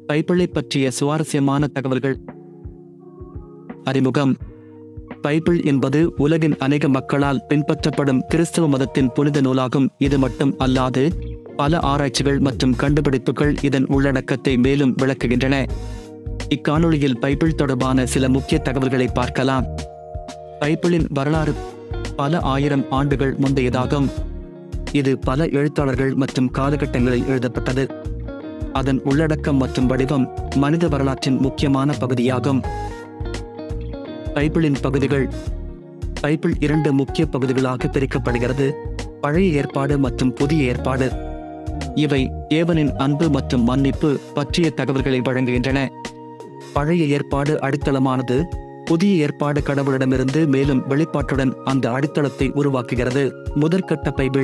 பைபிளை பற்றிய சுவாரஸ்யமான தகவல்கள் அறிமுகம் பைபிள் என்பது உலகின் அநேக மக்களால் பின்பற்றப்படும் கிறிஸ்தவ மதத்தின் புனித நூலாகும் இது மட்டும் அல்லாது பல ஆராய்ச்சிகள் மற்றும் கண்டுபிடிப்புகள் இதன் உள்ளடக்கத்தை மேலும் விளக்குகின்றன இக்காணொளியில் பைபிள் தொடர்பான சில முக்கிய தகவல்களை பார்க்கலாம் பைபிளின் வரலாறு பல ஆயிரம் ஆண்டுகள் முந்தையதாகும் இது பல எழுத்தாளர்கள் மற்றும் காலகட்டங்களில் எழுதப்பட்டது அதன் உள்ளடக்கம் மற்றும் வடிவம் மனித வரலாற்றின் முக்கியமான பகுதியாகும் பைபிளின் பகுதிகள் பைபிள் இரண்டு முக்கிய பகுதிகளாக பிரிக்கப்படுகிறது பழைய ஏற்பாடு மற்றும் புதிய ஏற்பாடு இவை ஏவனின் அன்பு மற்றும் மன்னிப்பு பற்றிய தகவல்களை வழங்குகின்றன பழைய ஏற்பாடு அடித்தளமானது புதிய ஏற்பாடு கடவுளிடமிருந்து மேலும் வெளிப்பாட்டுடன் அந்த அடித்தளத்தை உருவாக்குகிறது முதற்கட்ட பைபிள்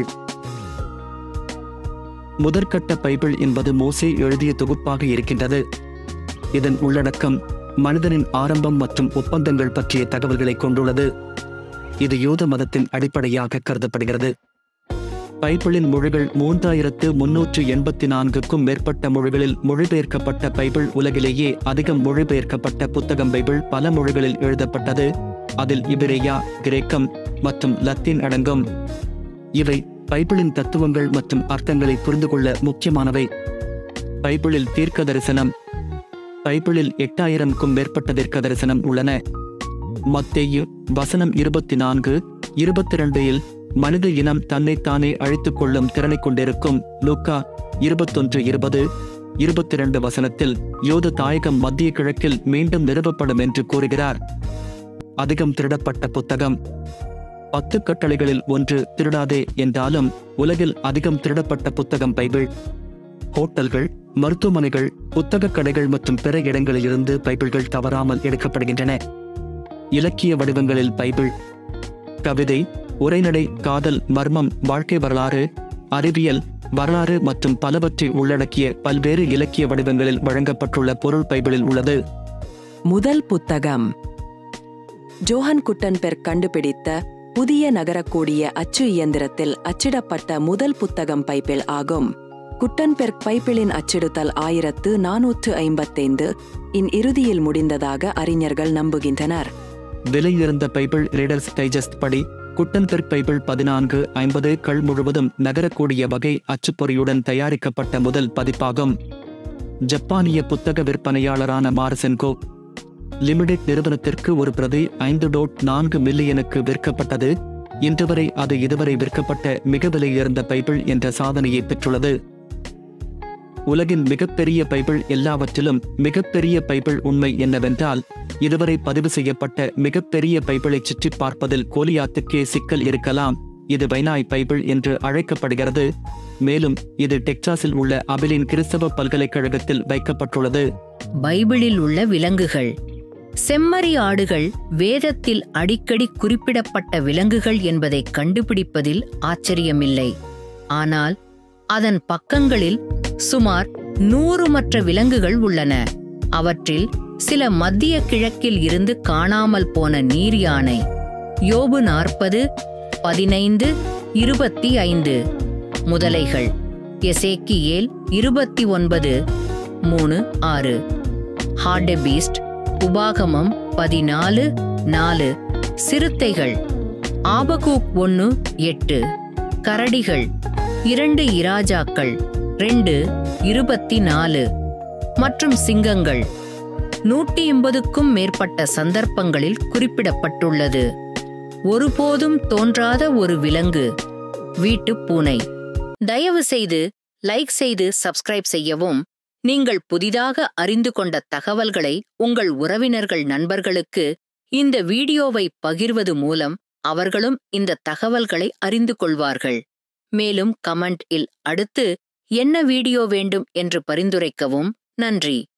முதற்கட்ட பைபிள் என்பது மோசே எழுதிய தொகுப்பாக இருக்கின்றது இதன் உள்ளடக்கம் மனிதனின் ஆரம்பம் மற்றும் ஒப்பந்தங்கள் பற்றிய தகவல்களை கொண்டுள்ளது இது யூத மதத்தின் அடிப்படையாக கருதப்படுகிறது பைபிளின் மொழிகள் மூன்றாயிரத்து முன்னூற்று எண்பத்தி நான்குக்கும் மேற்பட்ட மொழிகளில் மொழிபெயர்க்கப்பட்ட பைபிள் உலகிலேயே அதிகம் மொழிபெயர்க்கப்பட்ட புத்தகம் பைபிள் பல மொழிகளில் எழுதப்பட்டது அதில் இபிரேயா கிரேக்கம் மற்றும் லத்தீன் அடங்கும் இவை பைபிளின் தத்துவங்கள் மற்றும் அர்த்தங்களை புரிந்து கொள்ள முக்கியமானவை பைபிளில் தீர்க்க தரிசனம் பைபிளில் எட்டாயிரம்க்கும் மேற்பட்ட தீர்க்க தரிசனம் உள்ளன மத்தேயு வசனம் இருபத்தி நான்கு இருபத்தி ரெண்டில் மனித இனம் தன்னைத்தானே அழித்துக் கொள்ளும் திறனை கொண்டிருக்கும் லூக்கா இருபத்தொன்று இருபது இருபத்தி ரெண்டு வசனத்தில் யோத தாயகம் மத்திய கிழக்கில் மீண்டும் நிறுவப்படும் என்று கூறுகிறார் அதிகம் திருடப்பட்ட புத்தகம் பத்து கட்டளைகளில் ஒன்று திருடாதே என்றாலும் உலகில் அதிகம் திருடப்பட்ட புத்தகம் பைபிள் ஹோட்டல்கள் மருத்துவமனைகள் புத்தகக் கடைகள் மற்றும் பிற இடங்களிலிருந்து பைபிள்கள் தவறாமல் எடுக்கப்படுகின்றன இலக்கிய வடிவங்களில் பைபிள் கவிதை உரைநடை காதல் மர்மம் வாழ்க்கை வரலாறு அறிவியல் வரலாறு மற்றும் பலவற்றை உள்ளடக்கிய பல்வேறு இலக்கிய வடிவங்களில் வழங்கப்பட்டுள்ள பொருள் பைபிளில் உள்ளது முதல் புத்தகம் ஜோஹன் குட்டன்பெர்க் கண்டுபிடித்த புதிய நகரக்கூடிய அச்சு இயந்திரத்தில் அச்சிடப்பட்ட முதல் புத்தகம் பைபிள் ஆகும் குட்டன்பெர்க் பைபிளின் அச்சிடுதல் ஆயிரத்து நானூற்று ஐம்பத்தைந்து இன் இறுதியில் முடிந்ததாக அறிஞர்கள் நம்புகின்றனர் விலையுயர்ந்த பைபிள் ரீடர்ஸ் டைஜஸ்ட் படி குட்டன்பெர்க் பைபிள் பதினான்கு ஐம்பது கள் முழுவதும் நகரக்கூடிய வகை அச்சுப்பொறியுடன் தயாரிக்கப்பட்ட முதல் பதிப்பாகும் ஜப்பானிய புத்தக விற்பனையாளரான மார்சென்கோ லிமிடெட் நிறுவனத்திற்கு ஒரு பிரதி ஐந்து டோட் நான்கு மில்லியனுக்கு விற்கப்பட்டது இன்று வரை அது இதுவரை விற்கப்பட்ட மிக விலையுயர்ந்த பைபிள் என்ற சாதனையை பெற்றுள்ளது உலகின் மிகப்பெரிய பைபிள் எல்லாவற்றிலும் மிகப்பெரிய பைபிள் உண்மை என்னவென்றால் இதுவரை பதிவு செய்யப்பட்ட மிகப்பெரிய பைபிளை சுற்றி பார்ப்பதில் கோலியாத்துக்கே சிக்கல் இருக்கலாம் இது வைனாய் பைபிள் என்று அழைக்கப்படுகிறது மேலும் இது டெக்சாஸில் உள்ள அபிலின் கிறிஸ்தவ பல்கலைக்கழகத்தில் வைக்கப்பட்டுள்ளது பைபிளில் உள்ள விலங்குகள் செம்மறி ஆடுகள் வேதத்தில் அடிக்கடி குறிப்பிடப்பட்ட விலங்குகள் என்பதை கண்டுபிடிப்பதில் ஆச்சரியமில்லை ஆனால் அதன் பக்கங்களில் சுமார் நூறு மற்ற விலங்குகள் உள்ளன அவற்றில் சில மத்திய கிழக்கில் இருந்து காணாமல் போன நீர் யானை யோபு நாற்பது பதினைந்து இருபத்தி ஐந்து முதலைகள் எசேக்கியேல் இருபத்தி ஒன்பது மூணு ஆறு ஹார்டெபீஸ்ட் உபாகமம் பதினாலு நாலு சிறுத்தைகள் ஆபகூக் ஒன்னு எட்டு கரடிகள் இரண்டு இராஜாக்கள் ரெண்டு இருபத்தி நாலு மற்றும் சிங்கங்கள் நூற்றி எண்பதுக்கும் மேற்பட்ட சந்தர்ப்பங்களில் குறிப்பிடப்பட்டுள்ளது ஒருபோதும் தோன்றாத ஒரு விலங்கு வீட்டுப் பூனை தயவு செய்து லைக் செய்து சப்ஸ்கிரைப் செய்யவும் நீங்கள் புதிதாக அறிந்து கொண்ட தகவல்களை உங்கள் உறவினர்கள் நண்பர்களுக்கு இந்த வீடியோவை பகிர்வது மூலம் அவர்களும் இந்த தகவல்களை அறிந்து கொள்வார்கள் மேலும் கமெண்ட் இல் அடுத்து என்ன வீடியோ வேண்டும் என்று பரிந்துரைக்கவும் நன்றி